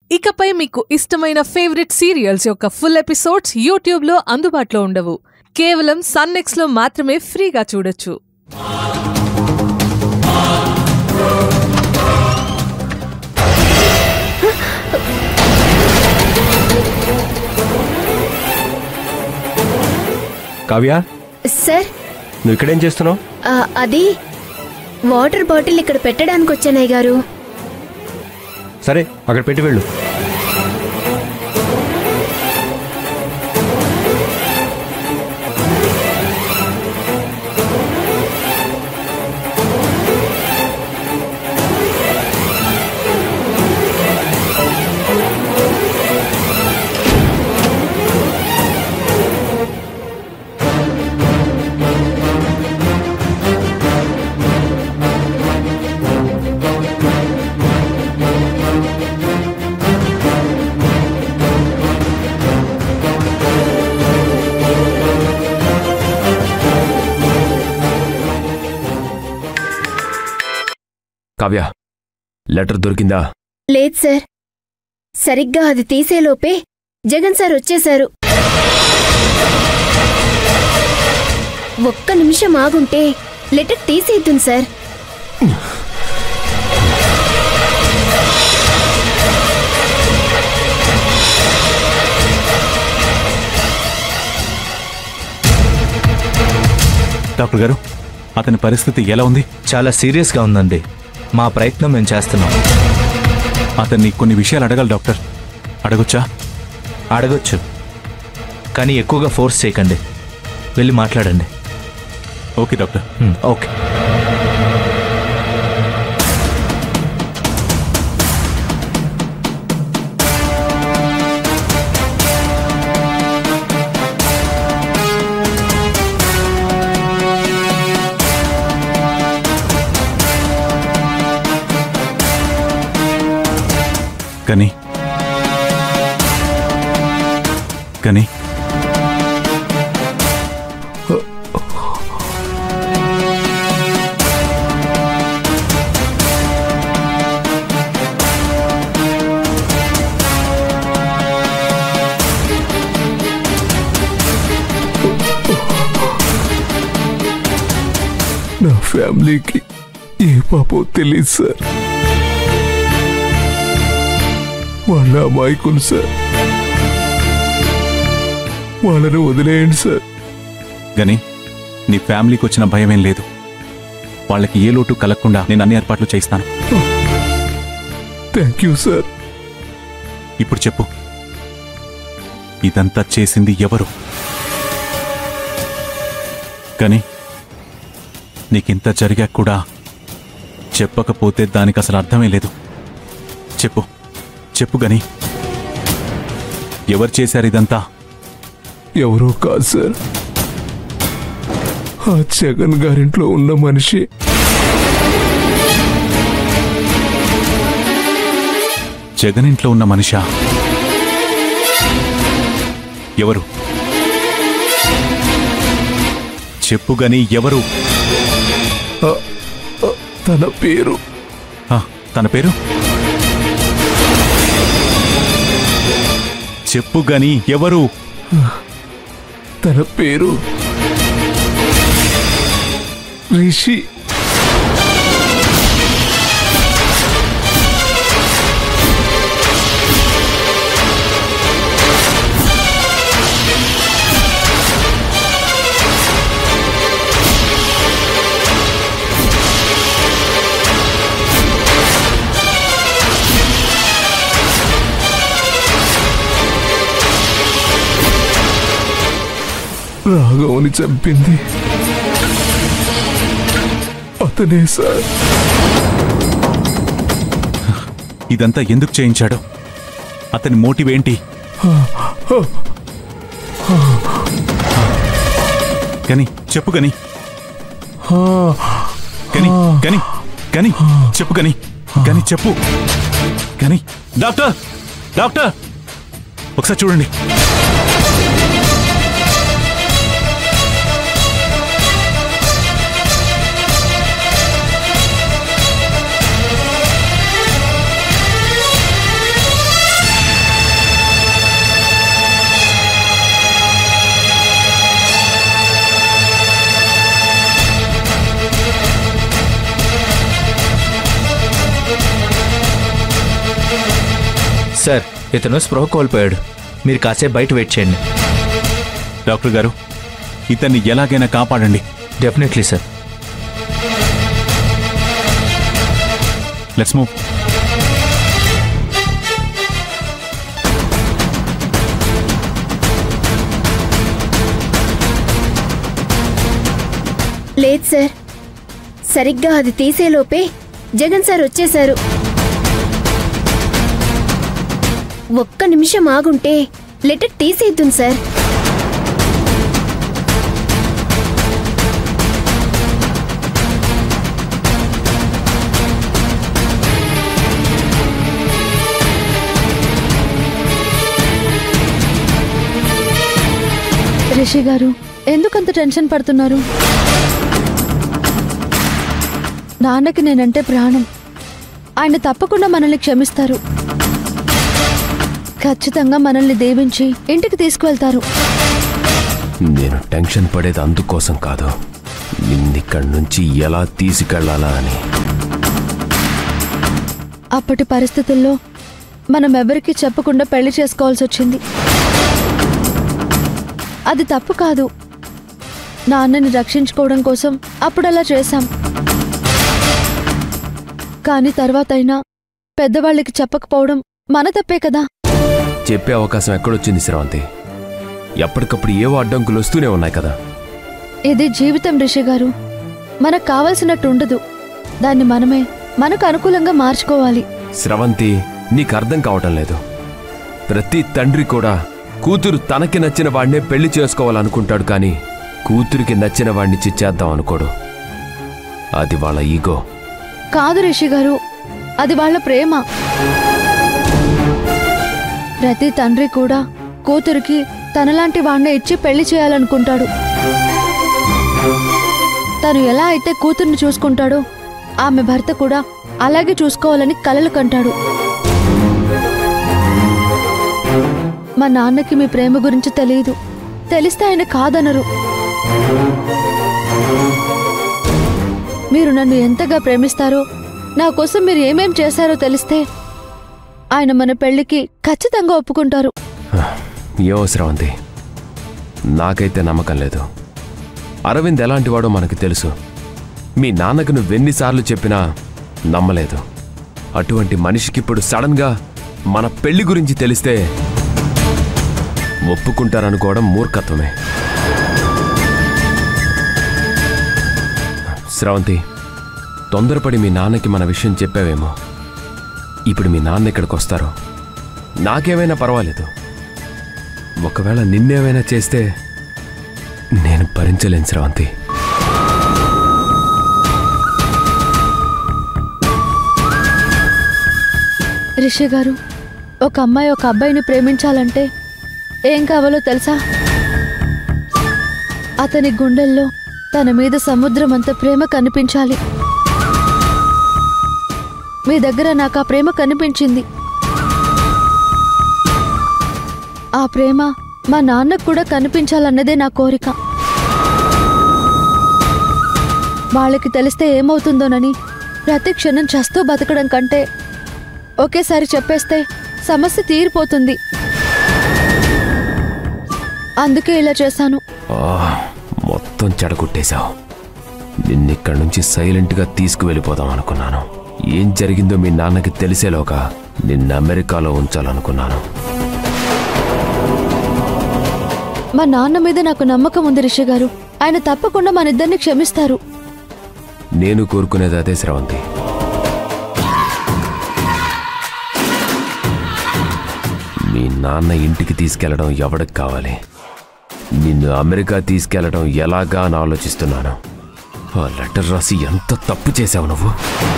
ఇకపై మీకు ఇష్టమైన ఫేవరెట్ సీరియల్స్ యొక్క ఫుల్ ఎపిసోడ్స్ యూట్యూబ్లో అందుబాటులో ఉండవు కేవలం సన్నెక్స్లో మాత్రమే ఫ్రీగా చూడొచ్చు కావ్య సార్ నువ్వు ఇక్కడేం చేస్తున్నావు ఆ, అది వాటర్ బాటిల్ ఇక్కడ పెట్టడానికి వచ్చానయ్య గారు సరే అక్కడ పెట్టి వెళ్ళు కావ్య లెటర్ దొరికిందా లేదు సార్ సరిగ్గా అది తీసేలోపే జగన్ సార్ వచ్చేశారు ఒక్క నిమిషం ఆగుంటే లెటర్ తీసేద్దును సార్ డాక్టర్ గారు అతని పరిస్థితి ఎలా ఉంది చాలా సీరియస్గా ఉందండి మా ప్రయత్నం మేము చేస్తున్నాం అతన్ని కొన్ని విషయాలు అడగాలి డాక్టర్ అడగొచ్చా అడగొచ్చు కానీ ఎక్కువగా ఫోర్స్ చేయకండి వెళ్ళి మాట్లాడండి ఓకే డాక్టర్ హ్మ్, ఓకే కానీ కానీ నా ఫ్యామిలీకి ఏ పాపో తెలియదు సార్ వాళ్ళ అమాయకులు సార్ వాళ్ళని వదిలేయండి సార్ గని నీ ఫ్యామిలీకి వచ్చిన భయమేం లేదు వాళ్ళకి ఏ లోటు కలగకుండా నేను అన్ని ఏర్పాట్లు చేయిస్తాను థ్యాంక్ యూ సార్ ఇప్పుడు చెప్పు ఇదంతా చేసింది ఎవరు కానీ నీకింత జరిగాక కూడా చెప్పకపోతే దానికి అసలు అర్థమే లేదు చెప్పు చెప్పు గని ఎవరు చేశారు ఇదంతా ఎవరో కాదు సార్ ఆ జగన్ గారింట్లో ఉన్న మనిషి జగన్ ఇంట్లో ఉన్న మనిషా ఎవరు చెప్పు గని ఎవరు ఆ, ఆ, తన పేరు ఆ, తన పేరు చెప్పు గని ఎవరు తన పేరు రిషి రాఘవని చంపింది అతనే సార్ ఇదంతా ఎందుకు చేయించాడు అతని మోటివ్ ఏంటి గని చెప్పు గని గని గని గని చెప్పు గని గని చెప్పు గని డాక్టర్ డాక్టర్ ఒకసారి చూడండి సార్ ఇతను స్పృహ కోల్పోయాడు మీరు కాసేపు బయట వెయిట్ చేయండి డాక్టర్ గారు ఇతన్ని ఎలాగైనా కాపాడండి డెఫినెట్లీ సార్ లెట్స్ మూవ్ లేదు సార్ సరిగ్గా అది తీసేలోపే జగన్ సార్ వచ్చేశారు ఒక్క నిమిషం ఆగుంటే లెటర్ తీసేద్దును సార్ రిషి గారు ఎందుకంత టెన్షన్ పడుతున్నారు నాన్నకి నేనంటే ప్రాణం ఆయన తప్పకుండా మనల్ని క్షమిస్తారు ఖచ్చితంగా మనల్ని దీవించి ఇంటికి తీసుకువెళ్తారు నేను టెన్షన్ పడేది అందుకోసం కాదు నిన్నిక్కడి నుంచి ఎలా తీసుకెళ్లాలా అని అప్పటి పరిస్థితుల్లో మనం ఎవరికీ చెప్పకుండా పెళ్లి చేసుకోవాల్సి వచ్చింది అది తప్పు కాదు నాన్నని రక్షించుకోవడం కోసం అప్పుడు అలా చేశాం కానీ తర్వాతైనా పెద్దవాళ్ళకి చెప్పకపోవడం మన తప్పే కదా చెప్పే అవకాశం ఎక్కడొచ్చింది శ్రవంతి ఎప్పటికప్పుడు ఏవో అడ్డంకులు వస్తూనే ఉన్నాయి కదా ఇది జీవితం రిషి గారు మనకు కావలసినట్టు ఉండదు దాన్ని మనమే మనకు అనుకూలంగా మార్చుకోవాలి స్రవంతి నీకు అర్థం కావటం లేదు ప్రతి తండ్రి కూడా కూతురు తనకి నచ్చిన వాడినే పెళ్లి చేసుకోవాలనుకుంటాడు కానీ కూతురికి నచ్చిన వాడిని చిచ్చేద్దాం అనుకోడు అది వాళ్ళ ఈగో కాదు రిషి గారు అది వాళ్ళ ప్రేమ ప్రతి తండ్రి కూడా కూతురికి తనలాంటి వాణ్ణే ఇచ్చి పెళ్లి చేయాలనుకుంటాడు తను ఎలా అయితే కూతుర్ని చూసుకుంటాడో ఆమె భర్త కూడా అలాగే చూసుకోవాలని కలలు కంటాడు మా నాన్నకి మీ ప్రేమ గురించి తెలియదు తెలిస్తే ఆయన కాదనరు మీరు నన్ను ఎంతగా ప్రేమిస్తారో నా కోసం మీరు ఏమేం చేశారో తెలిస్తే ఆయన మన పెళ్లికి ఖచ్చితంగా ఒప్పుకుంటారు ఏమో స్రవంతి నాకైతే నమ్మకం లేదు అరవింద్ ఎలాంటి వాడో మనకు తెలుసు మీ నాన్నకు నువ్వెన్నిసార్లు చెప్పినా నమ్మలేదు అటువంటి మనిషికిప్పుడు సడన్గా మన పెళ్లి గురించి తెలిస్తే ఒప్పుకుంటారనుకోవడం మూర్ఖత్వమే స్రవంతి తొందరపడి మీ నాన్నకి మన విషయం చెప్పావేమో ఇప్పుడు మీ నాన్న ఇక్కడికి వస్తారు నాకేమైనా పర్వాలేదు ఒకవేళ నిన్నేమైనా చేస్తే నేను భరించలేను స్రవంతి రిషి గారు ఒక అమ్మాయి ఒక అబ్బాయిని ప్రేమించాలంటే ఏం కావాలో తెలుసా అతని గుండెల్లో తన మీద సముద్రం అంత ప్రేమ కనిపించాలి మీ దగ్గర నాకు ఆ ప్రేమ కనిపించింది ఆ ప్రేమ మా నాన్నకు కూడా కనిపించాలన్నదే నా కోరిక వాళ్ళకి తెలిస్తే ఏమవుతుందోనని ప్రతి క్షణం చస్తూ బతకడం కంటే ఒకేసారి చెప్పేస్తే సమస్య తీరిపోతుంది అందుకే ఇలా చేశాను ఆ, మొత్తం చెడగొట్టేశావు నిన్నిక్కడి నుంచి సైలెంట్గా తీసుకువెళ్ళిపోదాం అనుకున్నాను ఏం జరిగిందో మీ నాన్నకి తెలిసేలోగా నిన్ను అమెరికాలో ఉంచాలనుకున్నాను మా నాన్న మీద నాకు నమ్మకం ఉంది రిషి గారు ఆయన తప్పకుండా మన ఇద్దరిని క్షమిస్తారు నేను కోరుకునేది అదే స్రవంతి మీ నాన్న ఇంటికి తీసుకెళ్లడం ఎవడికి కావాలి నిన్ను అమెరికా తీసుకెళ్లడం ఎలాగా అని ఆలోచిస్తున్నాను ఆ లెటర్ రాసి ఎంత తప్పు చేశావు నువ్వు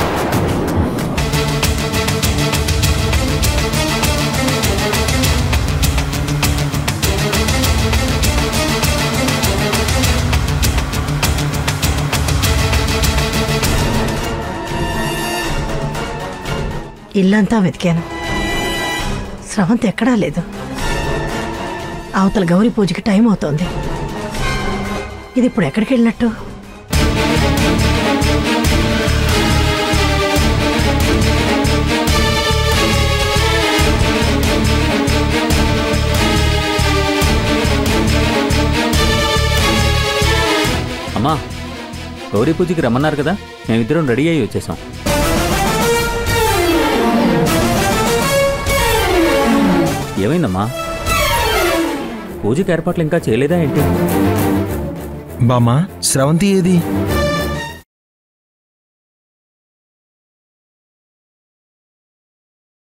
ఇల్లంతా వెతికాను స్రవంతి ఎక్కడా లేదు అవతల గౌరీ పూజకి టైం అవుతోంది ఇది ఇప్పుడు ఎక్కడికి వెళ్ళినట్టు అమ్మా గౌరీ పూజకి రమ్మన్నారు కదా మేమిద్దరం రెడీ అయ్యి వచ్చేసాం ఏమైందమ్మా పూజకి ఏర్పాట్లు ఇంకా చేయలేదా ఏంటి బామ్మా స్రవంతి ఏది